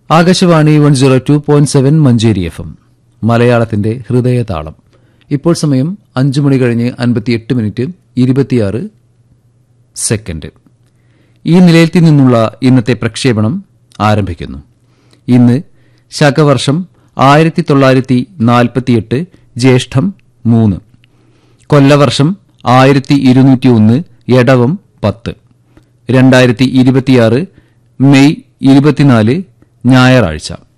Akashvani one zero two point seven Manjeri F M മലയാളത്തിന്റെ ഹൃദയതാളം ഇപ്പോൾ സമയം അഞ്ചു മണി കഴിഞ്ഞ് അൻപത്തിയെട്ട് മിനിറ്റ് ഇരുപത്തിയാറ് സെക്കൻഡ് ഈ നിലയത്തിൽ നിന്നുള്ള ഇന്നത്തെ പ്രക്ഷേപണം ആരംഭിക്കുന്നു ഇന്ന് ശകവർഷം ആയിരത്തി തൊള്ളായിരത്തി നാൽപ്പത്തിയെട്ട് ജ്യേഷ്ഠം മൂന്ന് കൊല്ലവർഷം ആയിരത്തി ഇരുന്നൂറ്റി ഒന്ന് എടവം പത്ത് രണ്ടായിരത്തി ഇരുപത്തിയാറ് മെയ് ഇരുപത്തിനാല് ഞായറാഴ്ച